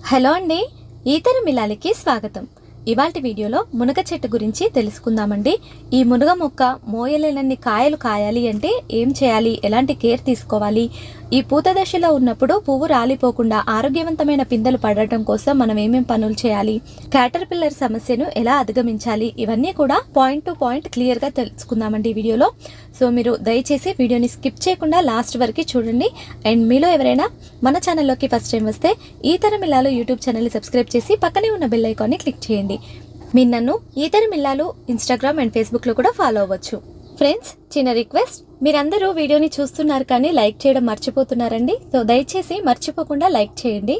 hello అండి ఈతర మిలాలికి స్వాగతం ఇవాల్టి వీడియోలో మునగ చెట్టు గురించి తెలుసుకుందామండి ఈ మునగ మొక్క మోయలేనన్ని కాయలు కాయాలి అంటే ఏం చేయాలి ఎలాంటి కేర్ తీసుకోవాలి ఈ పూత దశలో ఉన్నప్పుడు పువ్వు రాలిపోకుండా ఆరోగ్యవంతమైన పిందెలు పడటం కోసం మనం ఏమేం పనులు చేయాలి క్యాటర్ పిల్లర్ సమస్యను ఎలా అధిగమించాలి ఇవన్నీ కూడా పాయింట్ టు పాయింట్ క్లియర్గా తెలుసుకుందామండి ఈ వీడియోలో సో మీరు దయచేసి వీడియోని స్కిప్ చేయకుండా లాస్ట్ వరకు చూడండి అండ్ మీలో ఎవరైనా మన ఛానల్లోకి ఫస్ట్ టైం వస్తే ఈతర మిల్లాలు యూట్యూబ్ ఛానల్ని సబ్స్క్రైబ్ చేసి పక్కనే ఉన్న బెల్ ఐకాన్ని క్లిక్ చేయండి మీరు నన్ను ఈతర మిల్లాలు ఇన్స్టాగ్రామ్ అండ్ ఫేస్బుక్లో కూడా ఫాలో అవ్వచ్చు ఫ్రెండ్స్ చిన్న రిక్వెస్ట్ మీరందరూ వీడియోని చూస్తున్నారు కానీ లైక్ చేయడం మర్చిపోతున్నారండి సో దయచేసి మర్చిపోకుండా లైక్ చేయండి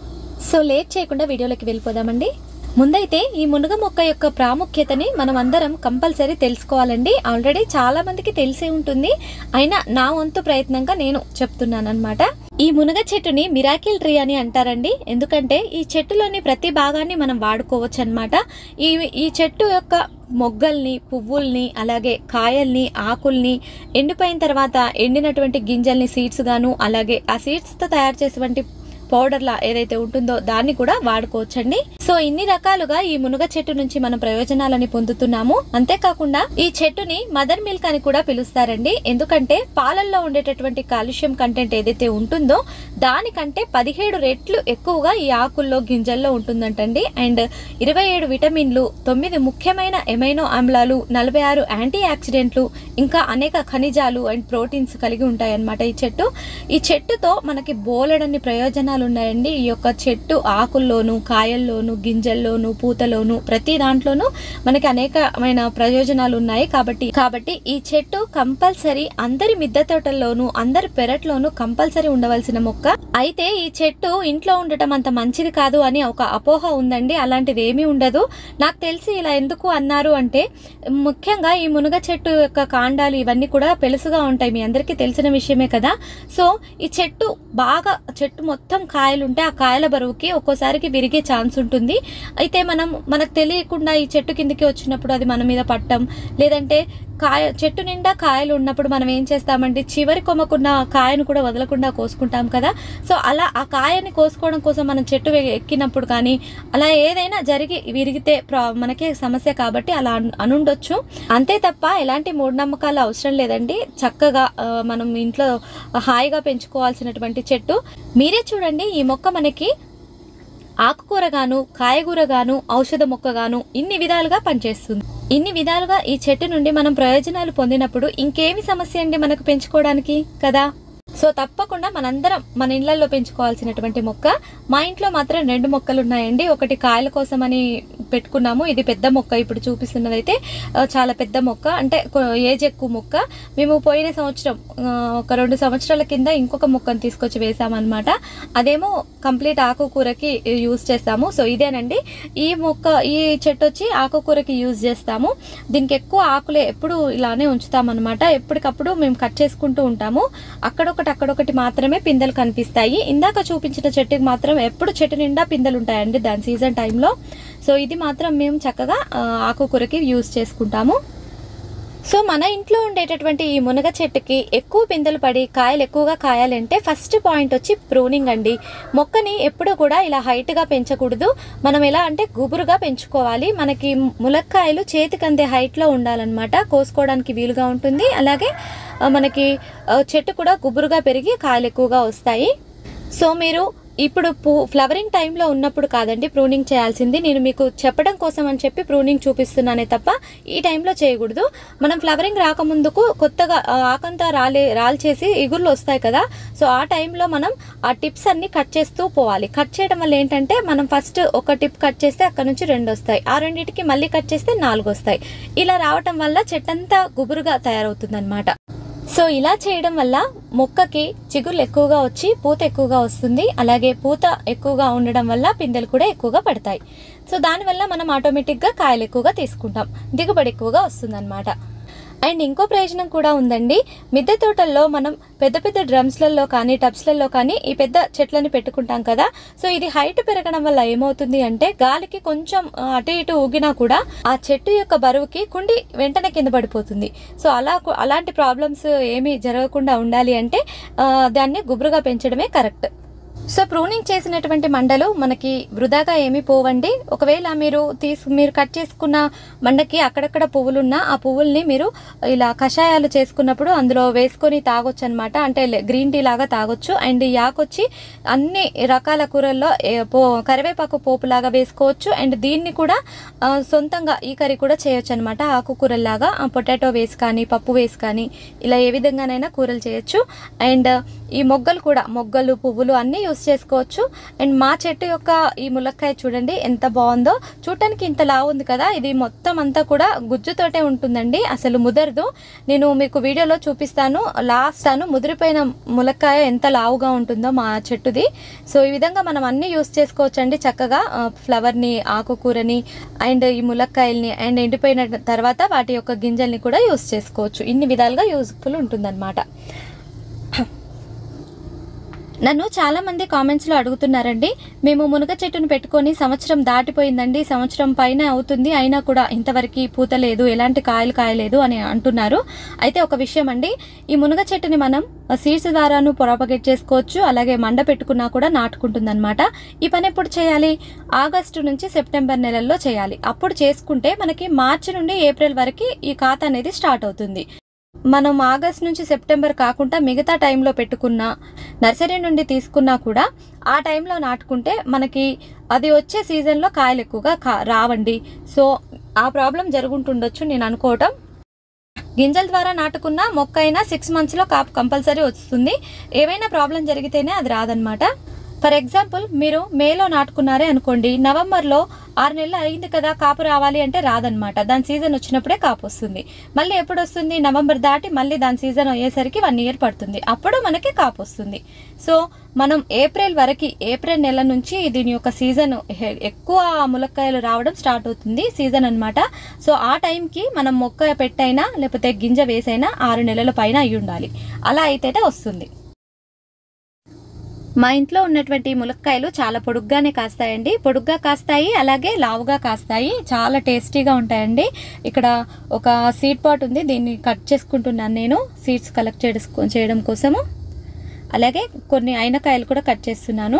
సో లేట్ చేయకుండా వీడియోలోకి వెళ్ళిపోదామండి ముందైతే ఈ మునగ మొక్క యొక్క ప్రాముఖ్యతని మనం అందరం కంపల్సరీ తెలుసుకోవాలండి ఆల్రెడీ చాలా మందికి తెలిసే ఉంటుంది అయినా నా వంతు ప్రయత్నంగా నేను చెప్తున్నాను అనమాట ఈ మునగ చెట్టుని మిరాకిల్ ట్రీ అని అంటారండి ఎందుకంటే ఈ చెట్టులోని ప్రతి భాగాన్ని మనం వాడుకోవచ్చు అనమాట ఈ ఈ చెట్టు యొక్క మొగ్గల్ని పువ్వుల్ని అలాగే కాయల్ని ఆకుల్ని ఎండిపోయిన తర్వాత ఎండినటువంటి గింజల్ని సీడ్స్ గాను అలాగే ఆ సీడ్స్తో తయారు చేసేటువంటి పౌడర్లా ఏదైతే ఉంటుందో దాన్ని కూడా వాడుకోవచ్చండి సో ఇన్ని రకాలుగా ఈ మునగ చెట్టు నుంచి మనం ప్రయోజనాలని పొందుతున్నాము అంతేకాకుండా ఈ చెట్టుని మదర్ మిల్క్ అని కూడా పిలుస్తారండి ఎందుకంటే పాలల్లో ఉండేటటువంటి కాల్షియం కంటెంట్ ఏదైతే ఉంటుందో దానికంటే పదిహేడు రెట్లు ఎక్కువగా ఈ ఆకుల్లో గింజల్లో ఉంటుందంటండి అండ్ ఇరవై ఏడు విటమిన్లు తొమ్మిది ముఖ్యమైన ఎమైనో ఆమ్లాలు నలభై ఆరు యాంటీ ఆక్సిడెంట్లు ఇంకా అనేక ఖనిజాలు అండ్ ప్రోటీన్స్ కలిగి ఉంటాయన్నమాట ఈ చెట్టు ఈ చెట్టుతో మనకి బోలెడన్ని ప్రయోజనాలు ఉన్నాయండి ఈ యొక్క చెట్టు ఆకుల్లోను కాయల్లోను గింజల్లోను పూతలోను ప్రతి దాంట్లోనూ మనకి అనేకమైన ప్రయోజనాలు ఉన్నాయి కాబట్టి కాబట్టి ఈ చెట్టు కంపల్సరీ అందరి మిద్దె తోటల్లోనూ అందరి పెరట్లోనూ కంపల్సరీ ఉండవలసిన మొక్క అయితే ఈ చెట్టు ఇంట్లో ఉండటం అంత మంచిది కాదు అని ఒక అపోహ ఉందండి అలాంటిది ఏమీ ఉండదు నాకు తెలిసి ఇలా ఎందుకు అన్నారు అంటే ముఖ్యంగా ఈ మునగ చెట్టు యొక్క కాండాలు ఇవన్నీ కూడా పెలుసుగా ఉంటాయి మీ అందరికీ తెలిసిన విషయమే కదా సో ఈ చెట్టు బాగా చెట్టు మొత్తం కాయలు ఉంటే ఆ కాయల బరువుకి ఒక్కోసారికి విరిగే ఛాన్స్ ఉంటుంది అయితే మనం మనకు తెలియకుండా ఈ చెట్టు కిందకి వచ్చినప్పుడు అది మన మీద పట్టం లేదంటే కాయ చెట్టు నిండా కాయలు ఉన్నప్పుడు మనం ఏం చేస్తామంటే చివరి కొమ్మకున్న కాయను కూడా వదలకుండా కోసుకుంటాం కదా సో అలా ఆ కాయని కోసుకోవడం కోసం మనం చెట్టు ఎ- ఎక్కినప్పుడు కానీ అలా ఏదైనా జరిగి విరిగితే ప్రా- మనకే సమస్య కాబట్టి అలా అను- అనుండొచ్చు అంతే తప్ప ఎలాంటి మూఢనమ్మకాలు అవసరం లేదండి చక్కగా ఆ, మనం ఇంట్లో హాయిగా పెంచుకోవాల్సినటువంటి చెట్టు మీరే చూడండి ఈ మొక్క మనకి ఆకుకూరగాను కాయగూరగాను ఔషధ మొక్కగాను ఇన్ని విధాలుగా పనిచేస్తుంది ఇన్ని విధాలుగా ఈ చెట్టు నుండి మనం ప్రయోజనాలు పొందినప్పుడు ఇంకేమి సమస్య అండి మనకు పెంచుకోవడానికి కదా సో తప్పకుండా మనందరం మన ఇళ్లలో పెంచుకోవాల్సినటువంటి మొక్క మా ఇంట్లో మాత్రం రెండు మొక్కలు ఉన్నాయండి ఒకటి కాయల కోసమని పెట్టుకున్నాము ఇది పెద్ద మొక్క ఇప్పుడు చూపిస్తున్నదైతే ఆ, చాలా పెద్ద మొక్క అంటే కొ- ఏజ్ ఎక్కువ మొక్క మేము పోయిన సంవత్సరం ఆ, ఒక రెండు సంవత్సరాల కింద ఇంకొక మొక్కను తీసుకొచ్చి వేసామన్నమాట అదేమో కంప్లీట్ ఆకుకూరకి యూజ్ చేస్తాము సో ఇదేనండి ఈ మొక్క ఈ చెట్టు వచ్చి ఆకుకూరకి యూజ్ చేస్తాము దీనికి ఎక్కువ ఆకులే ఎప్పుడు ఇలానే ఉంచుతామన్నమాట ఎప్పటికప్పుడు మేము కట్ చేసుకుంటూ ఉంటాము అక్కడొకటి అక్కడొకటి మాత్రమే పిందెలు కనిపిస్తాయి ఇందాక చూపించిన చెట్టుకి మాత్రం ఎప్పుడు చెట్టు నిండా పిందెలు ఉంటాయండి దాని సీజన్ టైంలో సో ఇది మాత్రం మేము చక్కగా ఆ, ఆకుకూరకి యూజ్ చేసుకుంటాము సో మన ఇంట్లో ఉండేటటువంటి ఈ మునగ చెట్టుకి ఎక్కువ పిందెలు పడి కాయలు ఎక్కువగా కాయాలంటే ఫస్ట్ పాయింట్ వచ్చి ప్రూనింగ్ అండి మొక్కని ఎప్పుడు కూడా ఇలా హైట్గా పెంచకూడదు మనం ఎలా అంటే గుబురుగా పెంచుకోవాలి మనకి ములక్కాయలు చేతికి అందే హైట్లో ఉండాలన్నమాట కోసుకోవడానికి వీలుగా ఉంటుంది అలాగే ఆ, మనకి ఆ, చెట్టు కూడా గుబురుగా పెరిగి కాయలు ఎక్కువగా వస్తాయి సో మీరు ఇప్పుడు పూ ఫ్లవరింగ్ టైంలో ఉన్నప్పుడు కాదండి ప్రూనింగ్ చేయాల్సింది నేను మీకు చెప్పడం కోసం అని చెప్పి ప్రూనింగ్ చూపిస్తున్నానే తప్ప ఈ టైంలో చేయకూడదు మనం ఫ్లవరింగ్ రాకముందుకు కొత్తగా ఆ, ఆకంతా రాలే రాల్చేసి ఇగుర్లు వస్తాయి కదా సో ఆ టైంలో మనం ఆ టిప్స్ అన్ని కట్ చేస్తూ పోవాలి కట్ చేయడం వల్ల ఏంటంటే మనం ఫస్ట్ ఒక టిప్ కట్ చేస్తే అక్కడ నుంచి రెండు వస్తాయి ఆ రెండింటికి మళ్ళీ కట్ చేస్తే నాలుగు వస్తాయి ఇలా రావటం వల్ల చెట్టంతా గుబురుగా తయారవుతుంది సో ఇలా చేయడం వల్ల మొక్కకి చిగుర్లు ఎక్కువగా వచ్చి పూత ఎక్కువగా వస్తుంది అలాగే పూత ఎక్కువగా ఉండడం వల్ల పిందెలు కూడా ఎక్కువగా పడతాయి సో దానివల్ల మనం ఆటోమేటిక్గా కాయలు ఎక్కువగా తీసుకుంటాం దిగుబడి ఎక్కువగా వస్తుంది అండ్ ఇంకో ప్రయోజనం కూడా ఉందండి మిద్దె తోటల్లో మనం పెద్ద పెద్ద డ్రమ్స్లలో కానీ టబ్స్లలో కానీ ఈ పెద్ద చెట్లని పెట్టుకుంటాం కదా సో ఇది హైట్ పెరగడం వల్ల ఏమవుతుంది అంటే గాలికి కొంచెం ఆ, అటు ఇటు ఊగినా కూడా ఆ చెట్టు యొక్క బరువుకి కుండి వెంటనే కింద పడిపోతుంది సో అలా కు- అలాంటి ప్రాబ్లమ్స్ ఏమీ జరగకుండా ఉండాలి అంటే ఆ, దాన్ని గుబురుగా పెంచడమే కరెక్ట్ సో ప్రూనింగ్ చేసినటువంటి మండలు మనకి వృధాగా ఏమీ పోవండి ఒకవేళ మీరు తీసు మీరు కట్ చేసుకున్న మండకి అక్కడక్కడ పువ్వులున్నా ఆ పువ్వుల్ని మీరు ఇలా కషాయాలు చేసుకున్నప్పుడు అందులో వేసుకొని తాగొచ్చు అనమాట అంటే లే- గ్రీన్ టీ లాగా తాగొచ్చు అండ్ ఈ యాకొచ్చి అన్ని రకాల కూరల్లో ఏ, పో కరివేపాకు పోపులాగా వేసుకోవచ్చు అండ్ దీన్ని కూడా ఆ, సొంతంగా ఈ కర్రీ కూడా చేయొచ్చు అనమాట ఆకుకూరల్లాగా ఆ, పొటాటో వేసి కానీ పప్పు వేసి కానీ ఇలా ఏ విధంగానైనా కూరలు చేయొచ్చు అండ్ ఈ మొగ్గలు కూడా మొగ్గలు పువ్వులు అన్నీ యూస్ చేసుకోవచ్చు అండ్ మా చెట్టు యొక్క ఈ ములక్కాయ చూడండి ఎంత బాగుందో చూడటానికి ఇంత లావు ఉంది కదా ఇది మొత్తం అంతా కూడా గుజ్జుతోటే ఉంటుందండి అసలు ముదరదు నేను మీకు వీడియోలో చూపిస్తాను లాస్ట్ అను ముదిరిపోయిన ములక్కాయ ఎంత లావుగా ఉంటుందో మా చెట్టుది సో ఈ విధంగా మనం అన్నీ యూస్ చేసుకోవచ్చు అండి చక్కగా ఆ, ఫ్లవర్ని ఆకుకూరని అండ్ ఈ ములక్కాయల్ని అండ్ ఎండిపోయిన తర్వాత వాటి యొక్క గింజల్ని కూడా యూస్ చేసుకోవచ్చు ఇన్ని విధాలుగా యూస్ఫుల్ ఉంటుందన్నమాట నన్ను చాలా మంది కామెంట్స్లో అడుగుతున్నారండి మేము మునగ చెట్టును పెట్టుకొని సంవత్సరం దాటిపోయిందండి సంవత్సరం పైన అవుతుంది అయినా కూడా ఇంతవరకు పూత లేదు ఎలాంటి కాయలు కాయలేదు అని అంటున్నారు అయితే ఒక విషయం అండి ఈ మునగ చెట్టుని మనం సీడ్స్ ద్వారాను ప్రొపగేట్ చేసుకోవచ్చు అలాగే మండ పెట్టుకున్నా కూడా నాటుకుంటుందన్నమాట ఈ పని ఎప్పుడు చేయాలి ఆగస్టు నుంచి సెప్టెంబర్ నెలల్లో చేయాలి అప్పుడు చేసుకుంటే మనకి మార్చి నుండి ఏప్రిల్ వరకు ఈ ఖాతా అనేది స్టార్ట్ అవుతుంది మనం ఆగస్ట్ నుంచి సెప్టెంబర్ కాకుండా మిగతా టైంలో పెట్టుకున్న నర్సరీ నుండి తీసుకున్నా కూడా ఆ టైంలో నాటుకుంటే మనకి అది వచ్చే సీజన్లో కాయలు ఎక్కువగా కా రావండి సో ఆ ప్రాబ్లం జరుగుంటుండొచ్చు నేను అనుకోవటం గింజల ద్వారా నాటుకున్న మొక్క అయినా సిక్స్ మంత్స్లో కాపు కంపల్సరీ వస్తుంది ఏవైనా ప్రాబ్లం జరిగితేనే అది రాదనమాట ఫర్ ఎగ్జాంపుల్ మీరు మేలో నాటుకున్నారే అనుకోండి నవంబర్లో ఆరు నెలలు అయింది కదా కాపు రావాలి అంటే రాదనమాట దాని సీజన్ వచ్చినప్పుడే కాపు వస్తుంది మళ్ళీ ఎప్పుడు వస్తుంది నవంబర్ దాటి మళ్ళీ దాని సీజన్ అయ్యేసరికి వన్ ఇయర్ పడుతుంది అప్పుడు మనకి కాపు వస్తుంది సో మనం ఏప్రిల్ వరకు ఏప్రిల్ నెల నుంచి దీని యొక్క సీజన్ హె- ఎక్కువ ములక్కాయలు రావడం స్టార్ట్ అవుతుంది సీజన్ అన్నమాట సో ఆ టైంకి మనం మొక్క పెట్టైనా లేకపోతే గింజ వేసైనా ఆరు నెలల పైన అయి ఉండాలి అలా అయితేనే వస్తుంది మా ఇంట్లో ఉన్నటువంటి ములక్కాయలు చాలా పొడుగ్గానే కాస్తాయండి పొడుగ్గా కాస్తాయి అలాగే లావుగా కాస్తాయి చాలా టేస్టీగా ఉంటాయండి ఇక్కడ ఒక సీడ్ పాట్ ఉంది దీన్ని కట్ చేసుకుంటున్నాను నేను సీడ్స్ కలెక్ట్ చేసుకో చేయడం కోసము అలాగే కొన్ని అయినకాయలు కూడా కట్ చేస్తున్నాను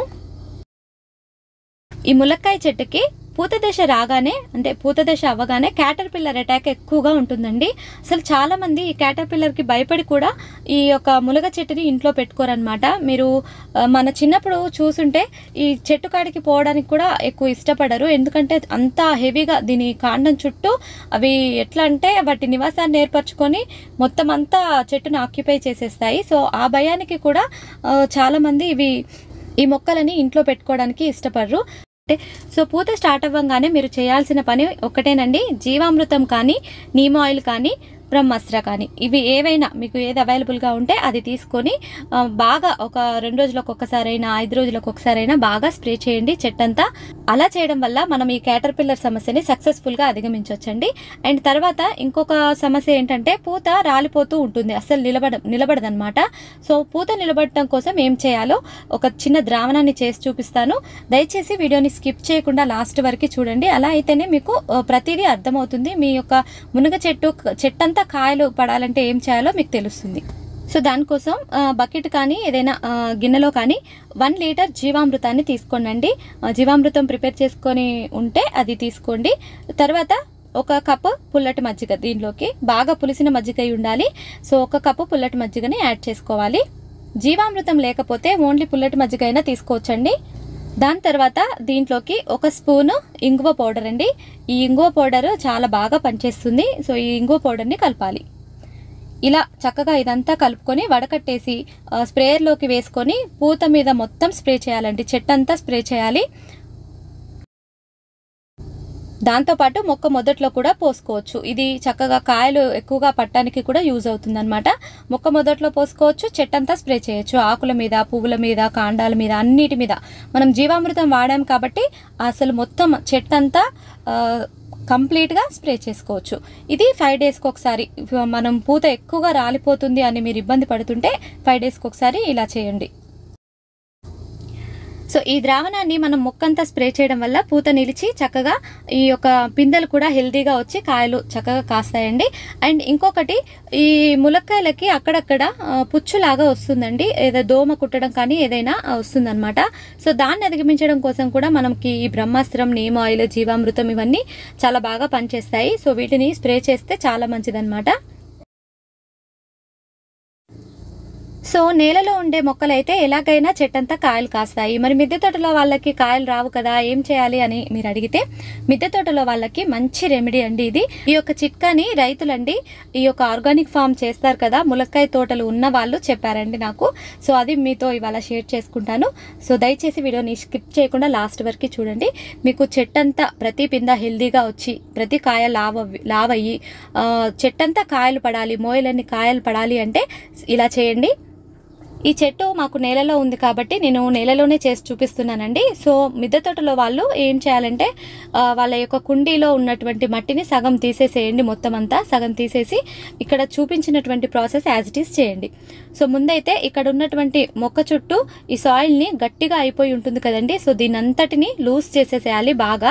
ఈ ములక్కాయ చెట్టుకి పూత దశ రాగానే అంటే పూత దశ అవ్వగానే క్యాటర్ పిల్లర్ అటాక్ ఎక్కువగా ఉంటుందండి అసలు చాలా మంది ఈ క్యాటర్ పిల్లర్కి భయపడి కూడా ఈ యొక్క ములగ చెట్టుని ఇంట్లో పెట్టుకోరనమాట మీరు ఆ, మన చిన్నప్పుడు చూసుంటే ఈ చెట్టు కాడికి పోవడానికి కూడా ఎక్కువ ఇష్టపడరు ఎందుకంటే అంత హెవీగా దీని కాండం చుట్టూ అవి ఎట్లా అంటే వాటి నివాసాన్ని ఏర్పరచుకొని మొత్తం అంతా చెట్టును ఆక్యుపై చేసేస్తాయి సో ఆ భయానికి కూడా ఆ, చాలా మంది ఇవి ఈ మొక్కలని ఇంట్లో పెట్టుకోవడానికి ఇష్టపడరు అంటే సో పూత స్టార్ట్ అవ్వగానే మీరు చేయాల్సిన పని ఒకటేనండి జీవామృతం కానీ నీమ్ ఆయిల్ కానీ బ్రహ్మాస్త్ర కానీ ఇవి ఏవైనా మీకు ఏది అవైలబుల్గా ఉంటే అది తీసుకొని ఆ, బాగా ఒక రెండు రోజులకు ఒక్కసారైనా ఐదు రోజులకు ఒకసారైనా బాగా స్ప్రే చేయండి చెట్టంతా అలా చేయడం వల్ల మనం ఈ క్యాటర్ పిల్లర్ సమస్యని సక్సెస్ఫుల్గా అధిగమించవచ్చండి అండ్ తర్వాత ఇంకొక సమస్య ఏంటంటే పూత రాలిపోతూ ఉంటుంది అస్సలు నిలబడ నిలబడదన్నమాట సో పూత నిలబడటం కోసం ఏం చేయాలో ఒక చిన్న ద్రావణాన్ని చేసి చూపిస్తాను దయచేసి వీడియోని స్కిప్ చేయకుండా లాస్ట్ వరకు చూడండి అలా అయితేనే మీకు ఆ, ప్రతిదీ అర్థమవుతుంది మీ యొక్క మునగ చెట్టు చెట్టంతా కాయలు పడాలంటే ఏం చేయాలో మీకు తెలుస్తుంది సో దానికోసం ఆ, బకెట్ కానీ ఏదైనా ఆ, గిన్నెలో కానీ వన్ లీటర్ జీవామృతాన్ని తీసుకోండి ఆ, జీవామృతం ప్రిపేర్ చేసుకొని ఉంటే అది తీసుకోండి తర్వాత ఒక కప్పు పుల్లటి మజ్జిగ దీనిలోకి బాగా పులిసిన మజ్జిగ అయి ఉండాలి సో ఒక కప్పు పుల్లటి మజ్జిగని యాడ్ చేసుకోవాలి జీవామృతం లేకపోతే ఓన్లీ పుల్లటి మజ్జిగ అయినా తీసుకోవచ్చండి దాని తర్వాత దీంట్లోకి ఒక స్పూను ఇంగువ పౌడర్ అండి ఈ ఇంగువ పౌడర్ చాలా బాగా పనిచేస్తుంది సో ఈ ఇంగువ పౌడర్ని కలపాలి ఇలా చక్కగా ఇదంతా కలుపుకొని వడకట్టేసి ఆ, స్ప్రేయర్లోకి వేసుకొని పూత మీద మొత్తం స్ప్రే చేయాలండి చెట్టంతా స్ప్రే చేయాలి దాంతోపాటు మొక్క మొదట్లో కూడా పోసుకోవచ్చు ఇది చక్కగా కాయలు ఎక్కువగా పట్టడానికి కూడా యూజ్ అవుతుంది అనమాట మొక్క మొదట్లో పోసుకోవచ్చు చెట్టంతా స్ప్రే చేయొచ్చు ఆకుల మీద పువ్వుల మీద కాండాల మీద అన్నిటి మీద మనం జీవామృతం వాడాం కాబట్టి అసలు మొత్తం చెట్టంతా ఆ, కంప్లీట్గా స్ప్రే చేసుకోవచ్చు ఇది ఫైవ్ డేస్కి ఒకసారి మనం పూత ఎక్కువగా రాలిపోతుంది అని మీరు ఇబ్బంది పడుతుంటే ఫైవ్ డేస్కి ఒకసారి ఇలా చేయండి సో ఈ ద్రావణాన్ని మనం మొక్కంతా స్ప్రే చేయడం వల్ల పూత నిలిచి చక్కగా ఈ యొక్క పిందెలు కూడా హెల్తీగా వచ్చి కాయలు చక్కగా కాస్తాయండి అండ్ ఇంకొకటి ఈ ములక్కాయలకి అక్కడక్కడ ఆ, పుచ్చులాగా వస్తుందండి ఏదో దోమ కుట్టడం కానీ ఏదైనా వస్తుందన్నమాట సో దాన్ని అధిగమించడం కోసం కూడా మనకి ఈ బ్రహ్మాస్త్రం నీమ్ ఆయిల్ జీవామృతం ఇవన్నీ చాలా బాగా పనిచేస్తాయి సో వీటిని స్ప్రే చేస్తే చాలా మంచిదన్నమాట సో నేలలో ఉండే మొక్కలైతే ఎలాగైనా చెట్టంతా కాయలు కాస్తాయి మరి మిద్దె తోటలో వాళ్ళకి కాయలు రావు కదా ఏం చేయాలి అని మీరు అడిగితే మిద్దె తోటలో వాళ్ళకి మంచి రెమెడీ అండి ఇది ఈ యొక్క చిట్కాని రైతులండి ఈ యొక్క ఆర్గానిక్ ఫామ్ చేస్తారు కదా ములక్కాయ తోటలు ఉన్న వాళ్ళు చెప్పారండి నాకు సో అది మీతో ఇవాళ షేర్ చేసుకుంటాను సో దయచేసి వీడియోని స్కిప్ చేయకుండా లాస్ట్ వరకు చూడండి మీకు చెట్టంతా ప్రతి పింద హెల్దీగా వచ్చి ప్రతి కాయ లావ లావయ్యి ఆ, చెట్టంతా కాయలు పడాలి మోయలన్నీ కాయలు పడాలి అంటే ఇలా చేయండి ఈ చెట్టు మాకు నేలలో ఉంది కాబట్టి నేను నేలలోనే చేసి చూపిస్తున్నానండి సో మిద్దె తోటలో వాళ్ళు ఏం చేయాలంటే ఆ, వాళ్ళ యొక్క కుండీలో ఉన్నటువంటి మట్టిని సగం తీసేసేయండి మొత్తం అంతా సగం తీసేసి ఇక్కడ చూపించినటువంటి ప్రాసెస్ యాజ్ ఇట్ ఈస్ చేయండి సో ముందైతే ఇక్కడ ఉన్నటువంటి మొక్క చుట్టూ ఈ సాయిల్ని గట్టిగా అయిపోయి ఉంటుంది కదండి సో దీని అంతటిని లూజ్ చేసేసేయాలి బాగా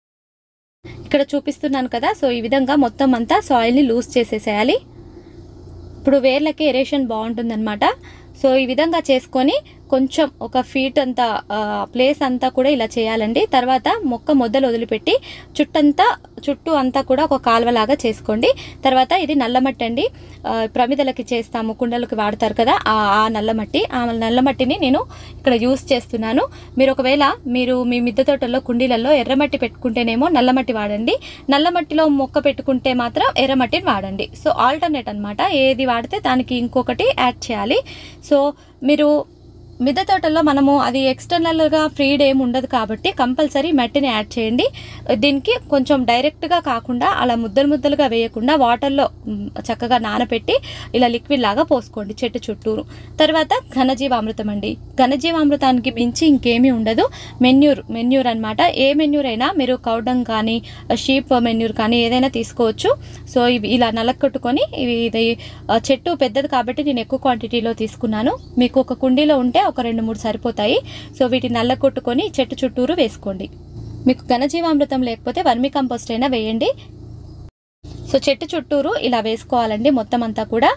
ఇక్కడ చూపిస్తున్నాను కదా సో ఈ విధంగా మొత్తం అంతా సాయిల్ని లూజ్ చేసేసేయాలి ఇప్పుడు వేర్లకి ఎరేషన్ బాగుంటుందన్నమాట సో ఈ విధంగా చేసుకొని కొంచెం ఒక ఫీట్ అంతా ఆ, ప్లేస్ అంతా కూడా ఇలా చేయాలండి తర్వాత మొక్క మొదలు వదిలిపెట్టి చుట్టంతా చుట్టూ అంతా కూడా ఒక కాలువలాగా చేసుకోండి తర్వాత ఇది నల్లమట్టి అండి ఆ, ప్రమిదలకి చేస్తాము కుండలకి వాడతారు కదా ఆ ఆ నల్లమట్టి ఆ నల్లమట్టిని నేను ఇక్కడ యూస్ చేస్తున్నాను మీరు ఒకవేళ మీరు మీ మిద్దె తోటల్లో కుండీలలో ఎర్రమట్టి పెట్టుకుంటేనేమో నల్లమట్టి వాడండి నల్లమట్టిలో మొక్క పెట్టుకుంటే మాత్రం ఎర్రమట్టిని వాడండి సో ఆల్టర్నేట్ అన్నమాట ఏది వాడితే దానికి ఇంకొకటి యాడ్ చేయాలి సో మీరు మిద్దె తోటల్లో మనము అది ఎక్స్టర్నల్గా ఫ్రీడ్ ఏమి ఉండదు కాబట్టి కంపల్సరీ మట్టిని యాడ్ చేయండి దీనికి కొంచెం డైరెక్ట్గా కాకుండా అలా ముద్దలు ముద్దలుగా వేయకుండా వాటర్లో మ్, చక్కగా నానబెట్టి ఇలా లిక్విడ్ లాగా పోసుకోండి చెట్టు చుట్టూరు తర్వాత ఘనజీవామృతం అండి ఘనజీవామృతానికి మించి ఇంకేమీ ఉండదు మెన్యూర్ మెన్యూర్ అన్నమాట ఏ మెన్యూర్ అయినా మీరు కౌడంగ్ కానీ షీప్ మెన్యూర్ కానీ ఏదైనా తీసుకోవచ్చు సో ఇవి ఇలా నలకొట్టుకొని ఇవి ఇది ఆ, చెట్టు పెద్దది కాబట్టి నేను ఎక్కువ క్వాంటిటీలో తీసుకున్నాను మీకు ఒక కుండీలో ఉంటే ఒక రెండు మూడు సరిపోతాయి సో వీటిని నల్లకొట్టుకొని చెట్టు చుట్టూరు వేసుకోండి మీకు ఘనజీవామృతం లేకపోతే వర్మి కంపోస్ట్ అయినా వేయండి సో చెట్టు చుట్టూరు ఇలా వేసుకోవాలండి మొత్తం అంతా కూడా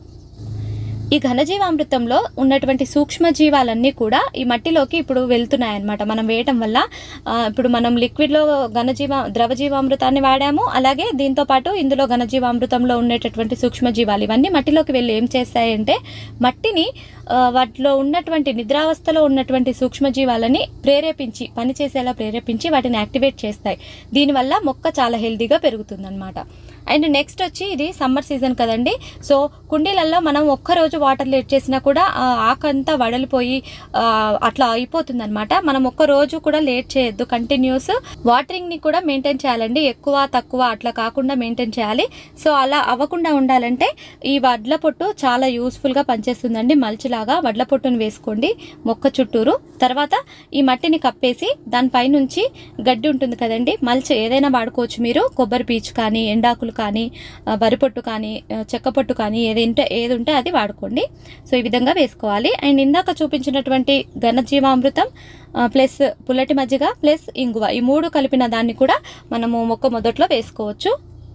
ఈ ఘనజీవామృతంలో ఉన్నటువంటి సూక్ష్మ జీవాలన్నీ కూడా ఈ మట్టిలోకి ఇప్పుడు వెళ్తున్నాయి అన్నమాట మనం వేయటం వల్ల ఆ, ఇప్పుడు మనం లిక్విడ్లో ఘనజీవ ద్రవజీవామృతాన్ని వాడాము అలాగే దీంతో పాటు ఇందులో ఘనజీవామృతంలో ఉండేటటువంటి సూక్ష్మ జీవాలు ఇవన్నీ మట్టిలోకి వెళ్ళి ఏం చేస్తాయంటే మట్టిని ఆ, వాటిలో ఉన్నటువంటి నిద్రావస్థలో ఉన్నటువంటి సూక్ష్మజీవాలని ప్రేరేపించి పనిచేసేలా ప్రేరేపించి వాటిని యాక్టివేట్ చేస్తాయి దీనివల్ల మొక్క చాలా హెల్దీగా పెరుగుతుందన్నమాట అండ్ నెక్స్ట్ వచ్చి ఇది సమ్మర్ సీజన్ కదండి సో కుండీలలో మనం ఒక్కరోజు వాటర్ లేట్ చేసినా కూడా ఆ ఆకంతా వడలిపోయి ఆ, అట్లా అయిపోతుంది అనమాట మనం ఒక్క రోజు కూడా లేట్ చేయొద్దు కంటిన్యూస్ వాటరింగ్ ని కూడా మెయింటైన్ చేయాలండి ఎక్కువ తక్కువ అట్లా కాకుండా మెయింటైన్ చేయాలి సో అలా అవ్వకుండా ఉండాలంటే ఈ వడ్ల పొట్టు చాలా యూస్ఫుల్ గా పనిచేస్తుందండి మల్చిలాగా వడ్ల పొట్టును వేసుకోండి మొక్క చుట్టూరు తర్వాత ఈ మట్టిని కప్పేసి దానిపైనుంచి గడ్డి ఉంటుంది కదండి మల్చి ఏదైనా వాడుకోవచ్చు మీరు కొబ్బరి పీచు కానీ ఎండాకులు కానీ ఆ, వరి పొట్టు కానీ ఆ, చెక్క పొట్టు కానీ ఏది ఉంటే ఏది ఉంటే అది వాడుకోండి సో ఈ విధంగా వేసుకోవాలి అండ్ ఇందాక చూపించినటువంటి ఘనజీవామృతం ఆ, ప్లస్ పుల్లటి మజ్జిగ ప్లస్ ఇంగువ ఈ మూడు కలిపిన దాన్ని కూడా మనము మొక్క మొదట్లో వేసుకోవచ్చు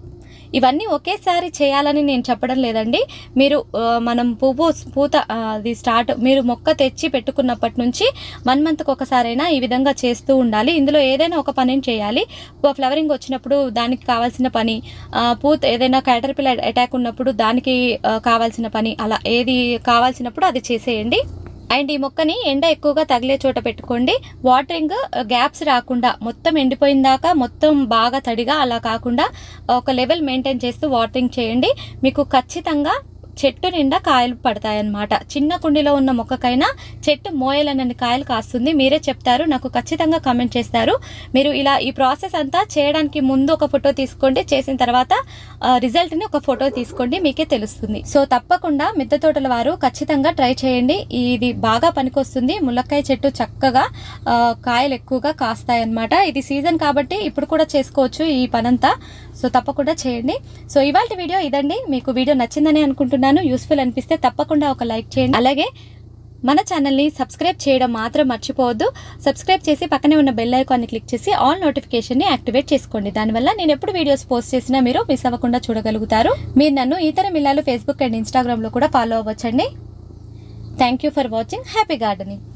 ఇవన్నీ ఒకేసారి చేయాలని నేను చెప్పడం లేదండి మీరు ఆ, మనం పువ్వు పూత ఆ, అది స్టార్ట్ మీరు మొక్క తెచ్చి పెట్టుకున్నప్పటి నుంచి వన్ మంత్కి ఒకసారైనా ఈ విధంగా చేస్తూ ఉండాలి ఇందులో ఏదైనా ఒక పనిని చేయాలి ఫ్లవరింగ్ వచ్చినప్పుడు దానికి కావాల్సిన పని ఆ, పూత ఏదైనా క్యాటర్పిల్ అటాక్ ఉన్నప్పుడు దానికి ఆ, కావాల్సిన పని అలా ఏది కావాల్సినప్పుడు అది చేసేయండి అండ్ ఈ మొక్కని ఎండ ఎక్కువగా తగిలే చోట పెట్టుకోండి వాటరింగ్ గ్యాప్స్ రాకుండా మొత్తం ఎండిపోయిన దాకా మొత్తం బాగా తడిగా అలా కాకుండా ఒక లెవెల్ మెయింటైన్ చేస్తూ వాటరింగ్ చేయండి మీకు ఖచ్చితంగా చెట్టు నిండా కాయలు పడతాయన్నమాట చిన్న కుండీలో ఉన్న మొక్కకైనా చెట్టు మోయలనని కాయలు కాస్తుంది మీరే చెప్తారు నాకు ఖచ్చితంగా కామెంట్ చేస్తారు మీరు ఇలా ఈ ప్రాసెస్ అంతా చేయడానికి ముందు ఒక ఫోటో తీసుకోండి చేసిన తర్వాత రిజల్ట్ ని ఒక ఫోటో తీసుకోండి మీకే తెలుస్తుంది సో తప్పకుండా మిద్దె తోటల వారు ఖచ్చితంగా ట్రై చేయండి ఇది బాగా పనికొస్తుంది ములక్కాయ చెట్టు చక్కగా ఆ, కాయలు ఎక్కువగా కాస్తాయి అన్నమాట ఇది సీజన్ కాబట్టి ఇప్పుడు కూడా చేసుకోవచ్చు ఈ పనంతా సో తప్పకుండా చేయండి సో ఇవాళ వీడియో ఇదండి మీకు వీడియో నచ్చిందని అనుకుంటున్నాను యూస్ఫుల్ అనిపిస్తే తప్పకుండా ఒక లైక్ చేయండి అలాగే మన ఛానల్ని సబ్స్క్రైబ్ చేయడం మాత్రం మర్చిపోవద్దు సబ్స్క్రైబ్ చేసి పక్కనే ఉన్న బెల్ ఐకాన్ని క్లిక్ చేసి ఆల్ నోటిఫికేషన్ని యాక్టివేట్ చేసుకోండి దానివల్ల నేను ఎప్పుడు వీడియోస్ పోస్ట్ చేసినా మీరు మిస్ అవ్వకుండా చూడగలుగుతారు మీరు నన్ను ఇతర మిల్లాలు ఫేస్బుక్ అండ్ ఇన్స్టాగ్రామ్లో కూడా ఫాలో అవ్వచ్చండి thank you for watching happy gardening